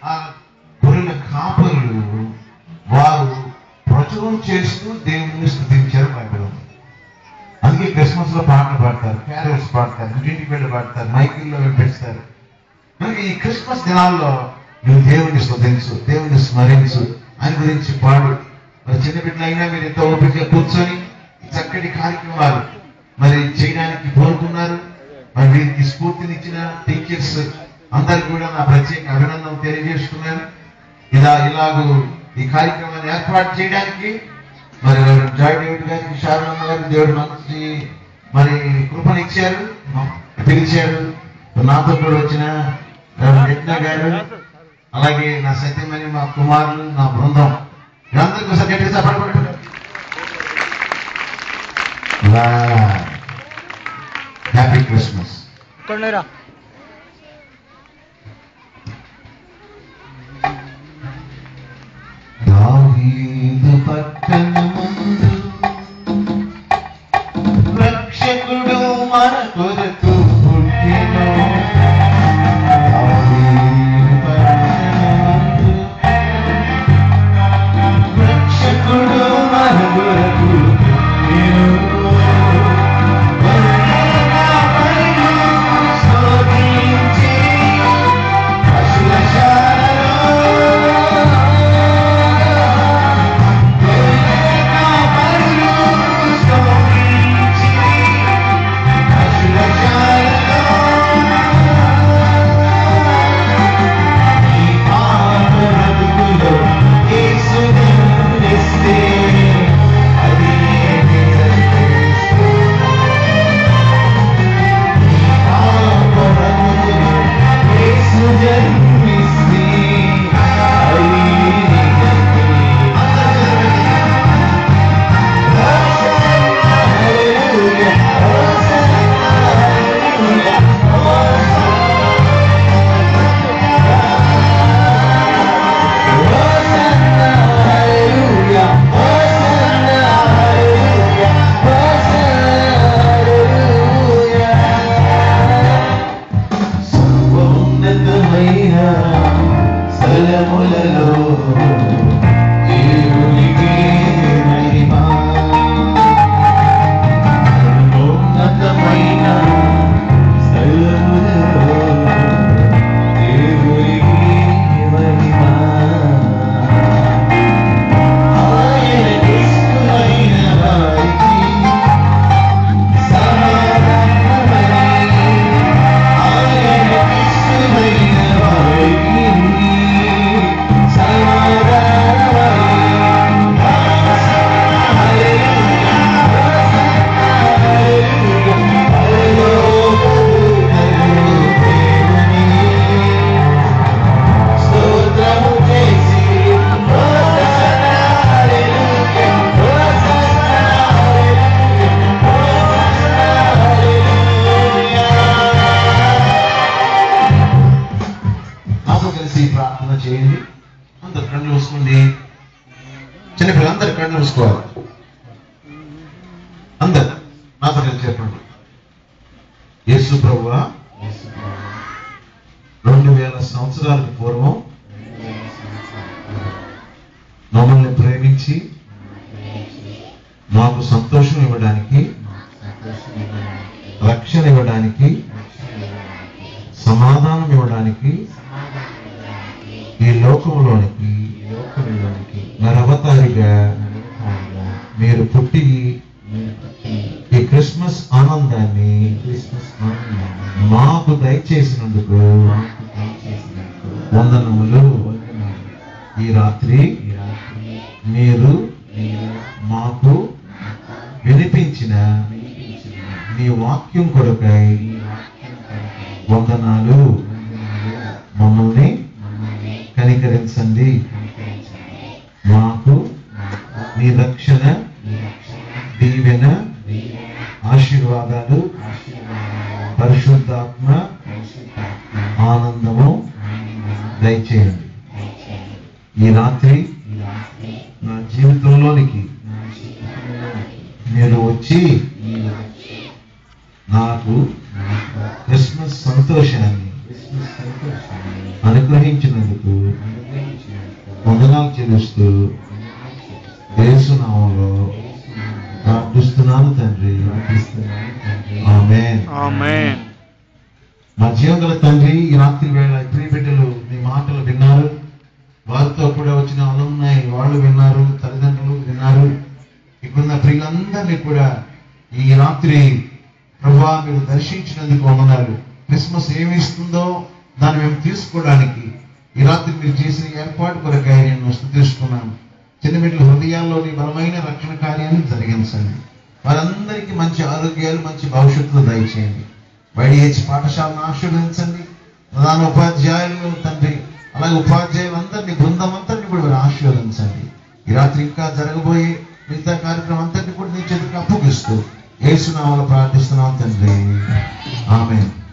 ఆ గొర్రెల కాపరులు వారు ప్రచురం చేస్తూ దేవుని స్థుతించారు బైబిల్ ఉంది. అందుకే క్రిస్మస్ లో పాటలు పాడతారు క్యారల్స్ పాడతారు ఇంటింటికి వెళ్ళి పాడతారు మైకిల్లో వినిపిస్తారు మనకి ఈ క్రిస్మస్ దినాల్లో నువ్వు దేవుని స్తుతించు దేవుని స్మరించు ఆయన గురించి పాడు మరి చిన్న బిడ్డలైనా మీరు ఎంతో ఓపిక కూర్చొని ఈ చక్కటి కార్యక్రమాలు మరి చేయడానికి కోరుకున్నారు మరి వీరికి స్ఫూర్తినిచ్చిన టీచర్స్ అందరికి కూడా నా ప్రత్యేక అభినందన తెలియజేస్తున్నాను ఇలా ఇలాగూ ఈ కార్యక్రమాన్ని ఏర్పాటు చేయడానికి మరి జాయ్ డేవిడ్ గారికి శారదమ్మ గారికి దేవుడు మంచి మరి కృపనిచ్చారు పిలిచారు నాతో కూడా వచ్చిన యజ్ఞ గారు అలాగే నా సత్యమని మా కుమారులు నా బృందం వీళ్ళందరికీ ఒకసారి గట్టిగా చప్పట్లు కొట్టండి. హ్యాపీ క్రిస్మస్ ఇక్కడనేరా దావీదు పట్టణమందు రక్షకుడు మన కొరకు పుట్టెను. దావీదు పట్టణమందు రక్షకుడు మన కొరకు పుట్టెను. వరదగా స్తోత్రించి సర్వోన్నతమైన స్థలములలో దేవునికే మహిమ. సర్వోన్నతమైన స్థలములలో దేవునికే మహిమ. ఆయన ఇష్టమైన వారికి సమాధానమని ఆయన ఇష్టమైన వారికి స్తోత్రము చేసి హోసన్నా హల్లెలూయా హోసన్నా హల్లెలూయా హోసన్నా హల్లెలూయా నాతో కలిసి ప్రార్థన చేయండి అందరు కళ్ళు మూసుకోండి చిన్నపిల్లలు అందరు కళ్ళు మూసుకోవాలి అందరు నాతో కలిసి చెప్పండి యేసు ప్రభువా రెండు వేల సంవత్సరాలకు పూర్వం మమ్మల్ని ప్రేమించి మాకు సంతోషం ఇవ్వడానికి రక్షణ ఇవ్వడానికి సమాధానం ఇవ్వడానికి ఈ లోకంలోనికి నరవతారిగా మీరు పుట్టి ఈ క్రిస్మస్ ఆనందాన్ని మాకు దయచేసినందుకు వందనములు ఈ రాత్రి మీరు మాకు వినిపించిన నీ వాక్యం కొరకై వందనాలు మమ్మల్ని కనికరించండి మాకు నీ రక్షణ దీవెన ఆశీర్వాదాలు పరిశుద్ధాత్మ ఆనందము దయచేయండి ఈ రాత్రి నా జీవితంలోనికి మీరు వచ్చి నాకు క్రిస్మస్ సంతోషాన్ని అనుగ్రహించినందుకు వందనాలు చెల్లిస్తూ యేసునామంలో ప్రార్థిస్తున్నాను తండ్రి ఆమేన్ ఆమేన్ మా జీవగల తండ్రి ఈ రాత్రి వేళ ప్రియ బిడ్డలు మీ మాటలు విన్నారు వారితో కూడా వచ్చిన ఉన్నాయి వాళ్ళు విన్నారు తల్లిదండ్రులు విన్నారు ఇక్కడున్న ప్రియులందరినీ కూడా ఈ రాత్రి ప్రభా మీరు దర్శించినందుకు వందనాలు క్రిస్మస్ ఏమి ఇస్తుందో దాన్ని మేము తీసుకోవడానికి ఈ రాత్రి మీరు చేసిన ఏర్పాటు కొరకై నేను స్థుతిస్తున్నాను చిన్న బిడ్డల హృదయాల్లోని బలమైన రక్షణ కార్యాన్ని జరిగించండి వారందరికీ మంచి ఆరోగ్యాలు మంచి భవిష్యత్తులు దయచేయండి వైడిహెచ్ పాఠశాలను ఆశీర్వదించండి ప్రధాన ఉపాధ్యాయులను తండ్రి అలాగే ఉపాధ్యాయులందరినీ బృందం అంతటిని కూడా మీరు ఆశీర్వదించండి ఈ రాత్రి ఇంకా జరగబోయే మిగతా కార్యక్రమం అంతటిని కూడా నీ చేతికి అప్పగిస్తూ ఏసునామలో ప్రార్థిస్తున్నాం తండ్రి ఆమె